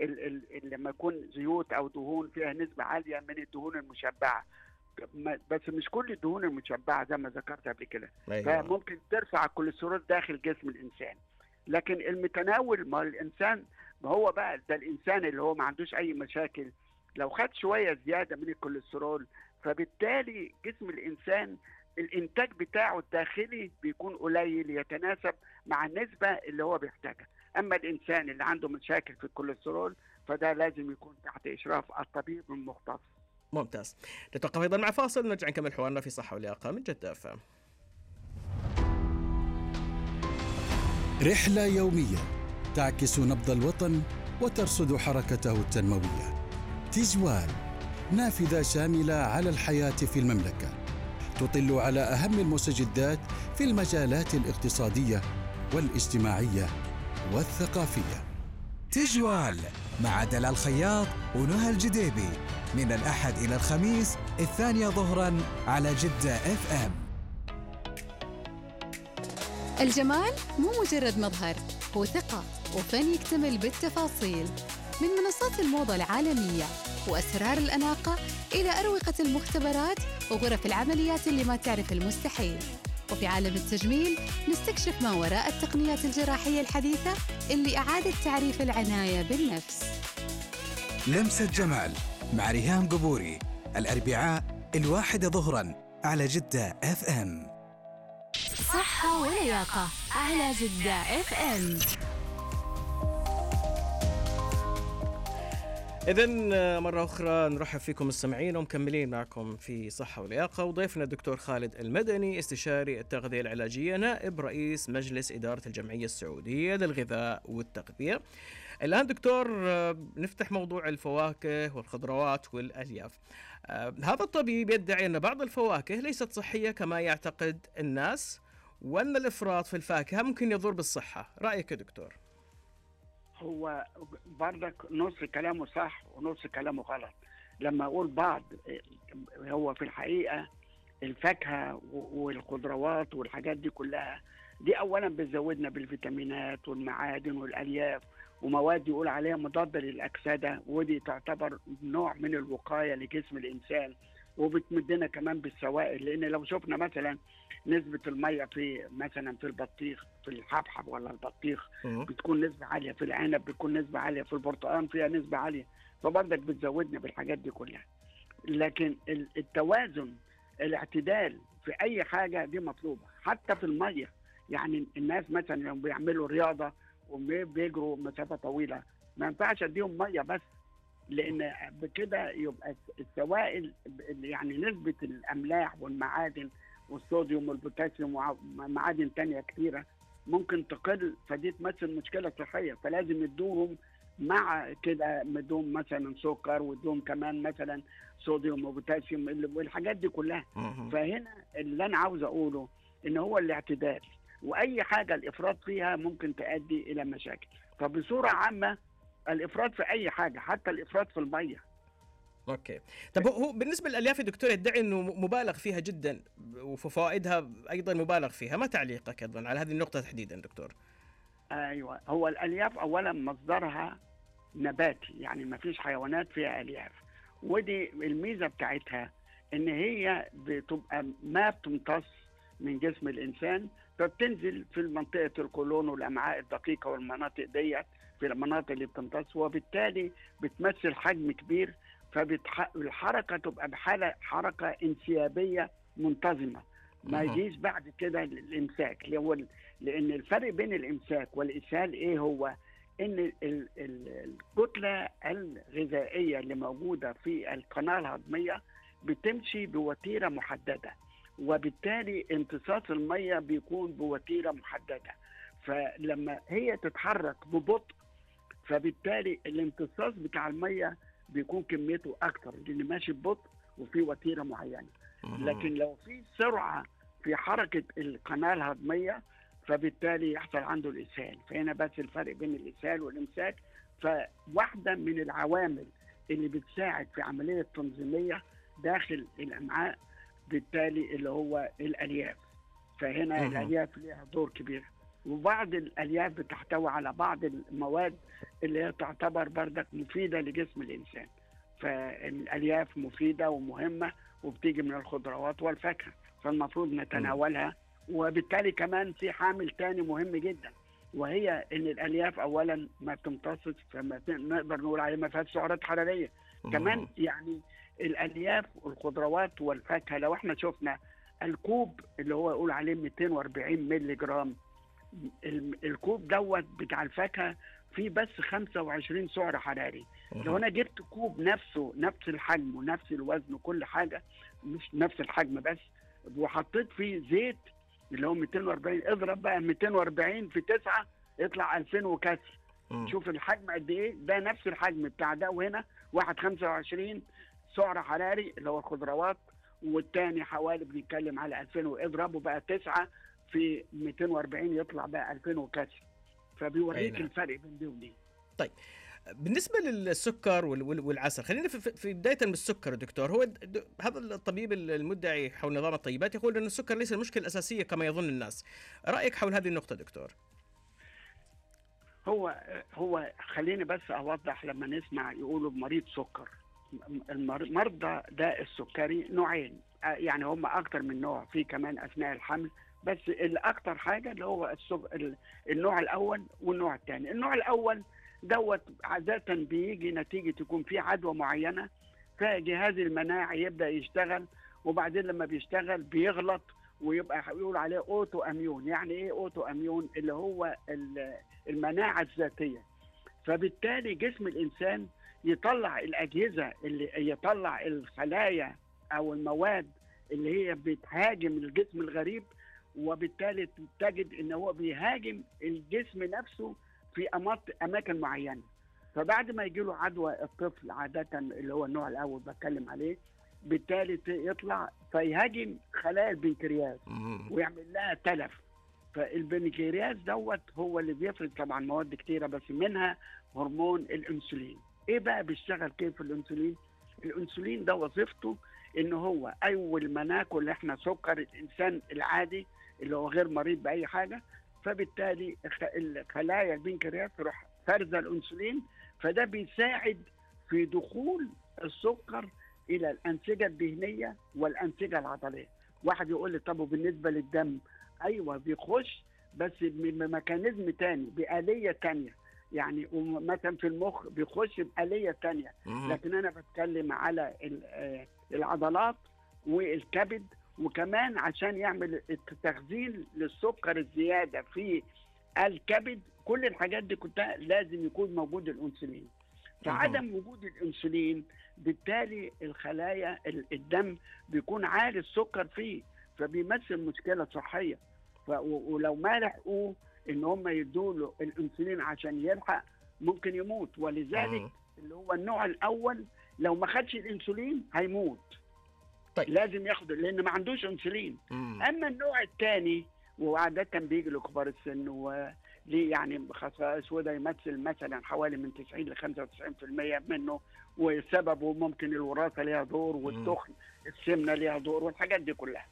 ال ال لما يكون زيوت او دهون فيها نسبه عاليه من الدهون المشبعه بس مش كل الدهون المشبعه زي ما ذكرت قبل كده أيوة. فممكن ترفع الكوليسترول داخل جسم الانسان لكن المتناول ما الانسان ما هو بقى ده الانسان اللي هو ما عندوش اي مشاكل لو خد شويه زياده من الكوليسترول فبالتالي جسم الانسان الانتاج بتاعه الداخلي بيكون قليل يتناسب مع النسبه اللي هو بيحتاجها اما الانسان اللي عنده مشاكل في الكوليسترول فده لازم يكون تحت اشراف الطبيب المختص ممتاز نتوقف ايضا مع فاصل نرجع نكمل حوارنا في صحه ولياقه من جده فهم. رحله يوميه تعكس نبض الوطن وترصد حركته التنمويه تجوال نافذه شامله على الحياه في المملكه تطل على اهم المستجدات في المجالات الاقتصاديه والاجتماعيه والثقافيه تجوال مع دلال الخياط ونهى الجديبي من الأحد إلى الخميس الثانية ظهرا على جدة اف ام الجمال مو مجرد مظهر هو ثقة وفن يكتمل بالتفاصيل من منصات الموضة العالمية وأسرار الأناقة إلى أروقة المختبرات وغرف العمليات اللي ما تعرف المستحيل وفي عالم التجميل نستكشف ما وراء التقنيات الجراحية الحديثة اللي أعادت تعريف العناية بالنفس لمسة جمال مع ريهام قبوري الأربعاء الواحدة ظهرا على جدة اف ام صحة ولياقة على جدة اف ام إذا مرة أخرى نرحب فيكم مستمعين ومكملين معكم في صحة ولياقة وضيفنا الدكتور خالد المدني استشاري التغذية العلاجية نائب رئيس مجلس إدارة الجمعية السعودية للغذاء والتغذية. الآن دكتور نفتح موضوع الفواكه والخضروات والألياف. هذا الطبيب يدعي أن بعض الفواكه ليست صحية كما يعتقد الناس وأن الإفراط في الفاكهة ممكن يضر بالصحة. رأيك يا دكتور؟ هو بردك نص كلامه صح ونص كلامه غلط لما اقول بعض هو في الحقيقه الفاكهه والخضروات والحاجات دي كلها دي اولا بتزودنا بالفيتامينات والمعادن والالياف ومواد يقول عليها مضاده للاكسده ودي تعتبر نوع من الوقايه لجسم الانسان وبتمدنا كمان بالسوائل لان لو شفنا مثلا نسبة المية في مثلا في البطيخ في الحبحب ولا البطيخ بتكون نسبة عالية في العنب بتكون نسبة عالية في البرتقال فيها نسبة عالية فبرضك بتزودنا بالحاجات دي كلها لكن التوازن الاعتدال في أي حاجة دي مطلوبة حتى في المية يعني الناس مثلا لو بيعملوا رياضة وبيجروا مسافة طويلة ما ينفعش اديهم مية بس لان بكده يبقى السوائل يعني نسبه الاملاح والمعادن والصوديوم والبوتاسيوم ومعادن تانية كثيرة ممكن تقل فدي تمثل مشكلة صحية فلازم يدوهم مع كده مدوم مثلا سكر وادوهم كمان مثلا صوديوم وبوتاسيوم والحاجات دي كلها فهنا اللي انا عاوز اقوله ان هو الاعتدال واي حاجه الافراط فيها ممكن تؤدي الى مشاكل فبصوره عامه الافراط في اي حاجه حتى الافراط في الميه اوكي طب هو بالنسبه للالياف يا دكتور يدعي انه مبالغ فيها جدا وفوائدها ايضا مبالغ فيها ما تعليقك ايضا على هذه النقطه تحديدا دكتور ايوه هو الالياف اولا مصدرها نباتي يعني ما فيش حيوانات فيها الياف ودي الميزه بتاعتها ان هي بتبقى ما بتمتص من جسم الانسان فبتنزل في منطقه القولون والامعاء الدقيقه والمناطق ديت في المناطق اللي بتمتص وبالتالي بتمثل حجم كبير فالحركه تبقى بحاله حركه انسيابيه منتظمه ما يجيش بعد كده الامساك هو لان الفرق بين الامساك والاسهال ايه هو ان الكتله الغذائيه اللي موجوده في القناه الهضميه بتمشي بوتيره محدده وبالتالي امتصاص الميه بيكون بوتيره محدده فلما هي تتحرك ببطء فبالتالي الامتصاص بتاع الميه بيكون كميته اكتر لان ماشي ببطء وفي وتيره معينه لكن لو في سرعه في حركه القناه الهضميه فبالتالي يحصل عنده الاسهال فهنا بس الفرق بين الاسهال والامساك فواحده من العوامل اللي بتساعد في عمليه تنظيميه داخل الامعاء بالتالي اللي هو الالياف فهنا الالياف ليها دور كبير وبعض الالياف بتحتوي على بعض المواد اللي هي تعتبر بردك مفيده لجسم الانسان فالالياف مفيده ومهمه وبتيجي من الخضروات والفاكهه فالمفروض نتناولها وبالتالي كمان في حامل تاني مهم جدا وهي ان الالياف اولا ما بتمتصش فما ت- نقدر نقول عليها ما فيهاش سعرات حراريه كمان يعني الالياف والخضروات والفاكهه لو احنا شفنا الكوب اللي هو يقول عليه 240 مللي جرام ال- الكوب دوت بتاع الفاكهه فيه بس 25 سعر حراري لو انا جبت كوب نفسه نفس الحجم ونفس الوزن وكل حاجه مش نفس الحجم بس وحطيت فيه زيت اللي هو 240 اضرب بقى 240 في 9 يطلع 2000 وكسر مم. شوف الحجم قد ايه ده نفس الحجم بتاع ده وهنا واحد 25 سعر حراري اللي هو الخضروات والتاني حوالي بنتكلم على 2000 واضربه بقى 9 في 240 يطلع بقى 2000 وكسر أي فبيوريك نعم. الفرق بين دي ودي بالنسبه للسكر وال- وال- والعسل خلينا في, في- في بدايه من السكر دكتور هو د- د- هذا الطبيب المدعي حول نظام الطيبات يقول ان السكر ليس المشكله الاساسيه كما يظن الناس رايك حول هذه النقطه دكتور هو هو خليني بس اوضح لما نسمع يقولوا مريض سكر المر- مرضى داء السكري نوعين آه، يعني هم اكتر من نوع في كمان اثناء الحمل بس الاكتر حاجه اللي هو السك... ال- النوع الاول والنوع الثاني النوع الاول دوت عاده بيجي نتيجه يكون في عدوى معينه فجهاز المناعي يبدا يشتغل وبعدين لما بيشتغل بيغلط ويبقى يقول عليه اوتو اميون يعني ايه اوتو اميون اللي هو ال- المناعه الذاتيه فبالتالي جسم الانسان يطلع الاجهزه اللي يطلع الخلايا او المواد اللي هي بتهاجم الجسم الغريب وبالتالي تجد ان هو بيهاجم الجسم نفسه في أماط اماكن معينه فبعد ما يجي له عدوى الطفل عاده اللي هو النوع الاول بتكلم عليه بالتالي ت- يطلع فيهاجم خلايا البنكرياس ويعمل لها تلف فالبنكرياس دوت هو اللي بيفرز طبعا مواد كتيره بس منها هرمون الانسولين ايه بقى بيشتغل كيف الانسولين الانسولين ده وظيفته ان هو اول ما ناكل احنا سكر الانسان العادي اللي هو غير مريض باي حاجه فبالتالي الخ- الخلايا البنكرياس تروح فرزه الانسولين فده بيساعد في دخول السكر الى الانسجه الدهنيه والانسجه العضليه واحد يقول لي طب وبالنسبه للدم ايوه بيخش بس بميكانيزم تاني بآلية تانية يعني مثلا في المخ بيخش بآلية تانية لكن انا بتكلم على ال- آه، العضلات والكبد وكمان عشان يعمل التخزين للسكر الزياده في الكبد كل الحاجات دي كلها لازم يكون موجود الانسولين فعدم وجود الانسولين بالتالي الخلايا ال- الدم بيكون عالي السكر فيه فبيمثل مشكله صحيه ف- و- ولو ما لحقوه ان هم يدوا له الانسولين عشان يلحق ممكن يموت ولذلك اللي هو النوع الاول لو ما خدش الانسولين هيموت طيب. لازم ياخد لان ما عندوش انسولين اما النوع الثاني وعاده بيجي لكبار السن وليه يعني خصائص وده يمثل مثلا حوالي من 90 ل 95% منه وسببه ممكن الوراثه ليها دور والتخن السمنه ليها دور والحاجات دي كلها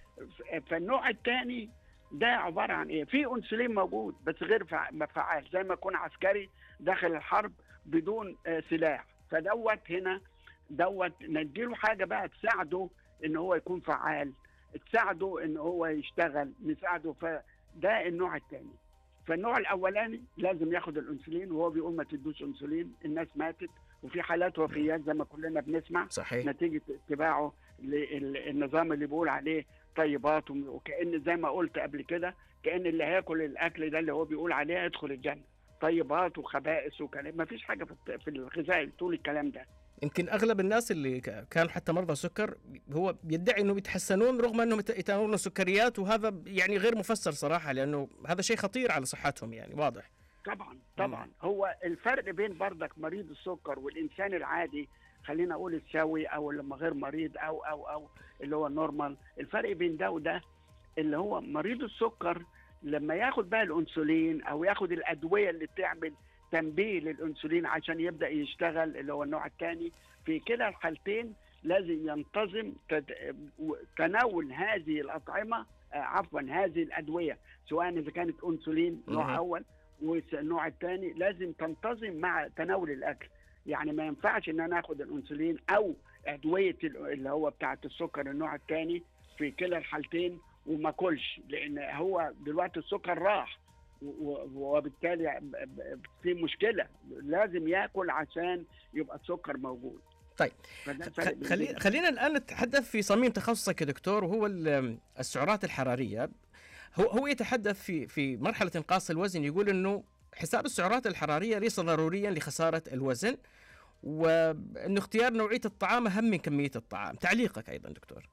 ف- فالنوع الثاني ده عباره عن ايه؟ في انسولين موجود بس غير فع- فعال زي ما يكون عسكري داخل الحرب بدون آه، سلاح فدوت هنا دوت نديله حاجه بقى تساعده ان هو يكون فعال تساعده ان هو يشتغل نساعده فده النوع الثاني فالنوع الاولاني لازم ياخد الانسولين وهو بيقول ما تدوش انسولين الناس ماتت وفي حالات وفيات زي ما كلنا بنسمع صحيح نتيجه اتباعه للنظام اللي بيقول عليه طيبات وم- وكان زي ما قلت قبل كده كان اللي هياكل الاكل ده اللي هو بيقول عليه يدخل الجنه طيبات وخبائث وكلام ما فيش حاجه في الت- في الغذاء طول الكلام ده يمكن اغلب الناس اللي ك- كانوا حتى مرضى سكر هو بيدعي انه بيتحسنون رغم انهم يت- يتناولون سكريات وهذا يعني غير مفسر صراحه لانه هذا شيء خطير على صحتهم يعني واضح طبعا طبعا هو الفرق بين بردك مريض السكر والانسان العادي خلينا اقول السوي او اللي غير مريض او او او اللي هو النورمال الفرق بين ده وده اللي هو مريض السكر لما ياخد بقى الانسولين او ياخد الادويه اللي بتعمل تنبيه للانسولين عشان يبدا يشتغل اللي هو النوع الثاني في كلا الحالتين لازم ينتظم تد- و- تناول هذه الاطعمه آه، عفوا هذه الادويه سواء اذا كانت انسولين مهم. نوع اول والنوع الثاني لازم تنتظم مع تناول الاكل يعني ما ينفعش ان انا اخد الانسولين او ادويه ال- اللي هو بتاعه السكر النوع الثاني في كلا الحالتين وما اكلش لان هو دلوقتي السكر راح و- و- وبالتالي ب- ب- في مشكله لازم ياكل عشان يبقى السكر موجود طيب. فده الفرق بين خلي دول. خلينا الان نتحدث في صميم تخصصك يا دكتور وهو ال- السعرات الحراريه هو هو يتحدث في في مرحله انقاص الوزن يقول انه حساب السعرات الحراريه ليس ضروريا لخساره الوزن وانه اختيار نوعيه الطعام اهم من كميه الطعام تعليقك ايضا دكتور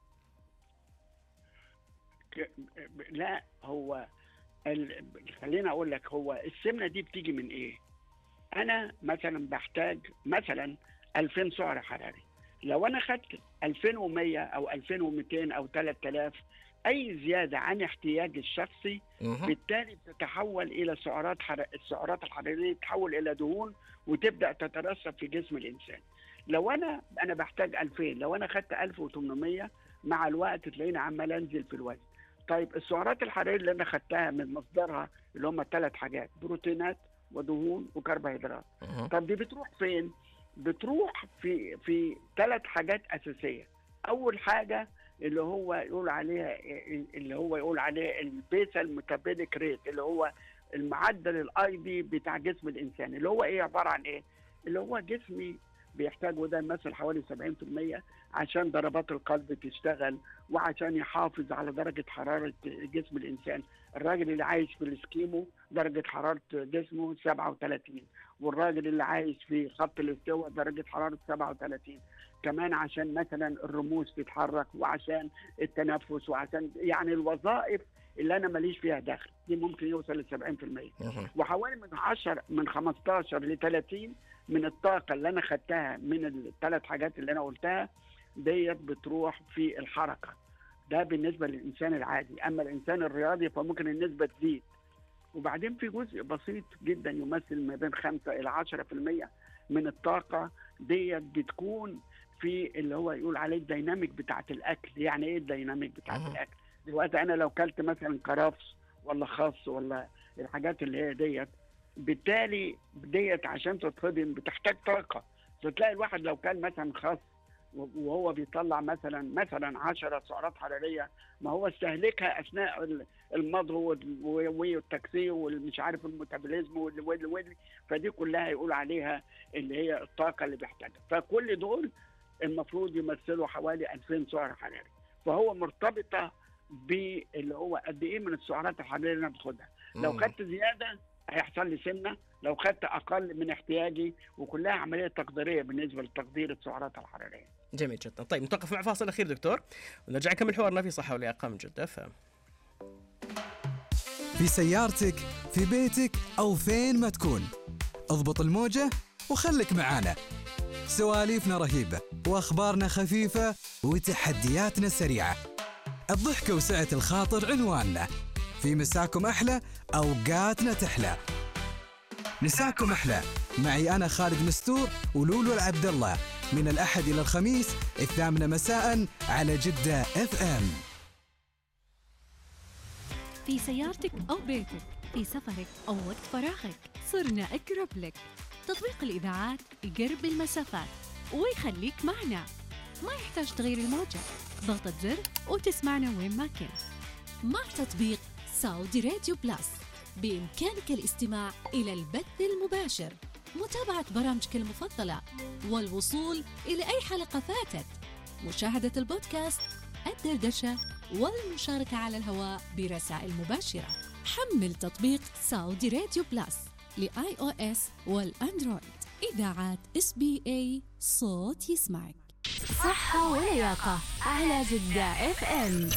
ك- لا هو ال... خليني اقول لك هو السمنه دي بتيجي من ايه؟ انا مثلا بحتاج مثلا 2000 سعر حراري لو انا خدت 2100 او 2200 او 3000 اي زياده عن احتياجي الشخصي مهم. بالتالي بتتحول الى سعرات حر... السعرات الحراريه تتحول الى دهون وتبدا تترسب في جسم الانسان لو انا انا بحتاج 2000 لو انا خدت 1800 مع الوقت تلاقيني عمال انزل في الوزن طيب السعرات الحراريه اللي انا خدتها من مصدرها اللي هم ثلاث حاجات بروتينات ودهون وكربوهيدرات مهم. طب دي بتروح فين بتروح في في ثلاث حاجات اساسيه اول حاجه اللي هو يقول عليها اللي هو يقول عليه البيسال ميتابوليك ريت اللي هو المعدل الايضي بتاع جسم الانسان اللي هو ايه عباره عن ايه اللي هو جسمي بيحتاج وده يمثل حوالي 70% عشان ضربات القلب تشتغل وعشان يحافظ على درجة حرارة جسم الإنسان الراجل اللي عايش في الاسكيمو درجة حرارة جسمه 37 والراجل اللي عايش في خط الاستواء درجة حرارة 37 كمان عشان مثلا الرموش تتحرك وعشان التنفس وعشان يعني الوظائف اللي انا ماليش فيها دخل دي ممكن يوصل ل 70% مهم. وحوالي من 10 من 15 ل 30 من الطاقه اللي انا خدتها من الثلاث حاجات اللي انا قلتها ديت بتروح في الحركه ده بالنسبه للانسان العادي اما الانسان الرياضي فممكن النسبه تزيد وبعدين في جزء بسيط جدا يمثل ما بين 5 الى 10% من الطاقه ديت بتكون في اللي هو يقول عليه الديناميك بتاعت الاكل يعني ايه الديناميك بتاعت مهم. الاكل دلوقتي انا لو كلت مثلا كرفس ولا خس ولا الحاجات اللي هي ديت بالتالي ديت عشان تتهضم بتحتاج طاقه فتلاقي الواحد لو كان مثلا خس وهو بيطلع مثلا مثلا 10 سعرات حراريه ما هو استهلكها اثناء ال- المضغ وال- والتكسير والمش عارف الميتابوليزم وال- وال- وال- فدي كلها يقول عليها اللي هي الطاقه اللي بيحتاجها فكل دول المفروض يمثلوا حوالي 2000 سعر حراري فهو مرتبطه باللي هو قد ايه من السعرات الحراريه اللي انا باخدها لو مم. خدت زياده هيحصل لي سمنه لو خدت اقل من احتياجي وكلها عمليه تقديريه بالنسبه لتقدير السعرات الحراريه جميل جدا طيب نتوقف مع فاصل اخير دكتور ونرجع نكمل حوارنا في صحه ولياقه من جده فهم. في سيارتك في بيتك أو فين ما تكون اضبط الموجة وخلك معانا سواليفنا رهيبة وأخبارنا خفيفة وتحدياتنا سريعة الضحكة وسعة الخاطر عنواننا في مساكم أحلى أوقاتنا تحلى مساكم أحلى معي أنا خالد مستور ولولو العبد الله من الأحد إلى الخميس الثامنة مساء على جدة اف ام في سيارتك أو بيتك في سفرك أو وقت فراغك صرنا أقرب لك تطبيق الإذاعات يقرب المسافات ويخليك معنا ما يحتاج تغير الموجة ضغطة زر وتسمعنا وين ما كنت مع تطبيق سعودي راديو بلس بإمكانك الاستماع إلى البث المباشر متابعة برامجك المفضلة والوصول إلى أي حلقة فاتت مشاهدة البودكاست الدردشة والمشاركة على الهواء برسائل مباشرة حمل تطبيق سعودي راديو بلس لآي أو إس والأندرويد إذاعات اس بي اي صوت يسمعك صحة ولياقة على جدة اف ام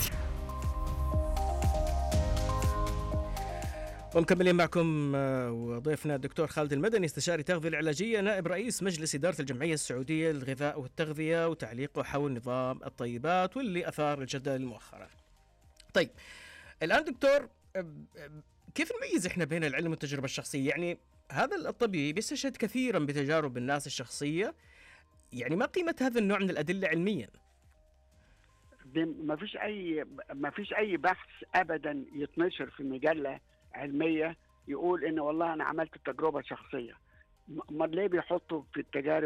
ومكملين معكم آه، وضيفنا الدكتور خالد المدني استشاري تغذية العلاجية نائب رئيس مجلس إدارة الجمعية السعودية للغذاء والتغذية وتعليقه حول نظام الطيبات واللي أثار الجدل مؤخرا طيب الآن دكتور آه، آه، كيف نميز احنا بين العلم والتجربة الشخصية يعني هذا الطبيب يستشهد كثيرا بتجارب الناس الشخصية يعني ما قيمه هذا النوع من الادله علميا دي ما فيش اي ما فيش اي بحث ابدا يتنشر في مجله علميه يقول ان والله انا عملت تجربه شخصيه امال ليه بيحطوا في التجارب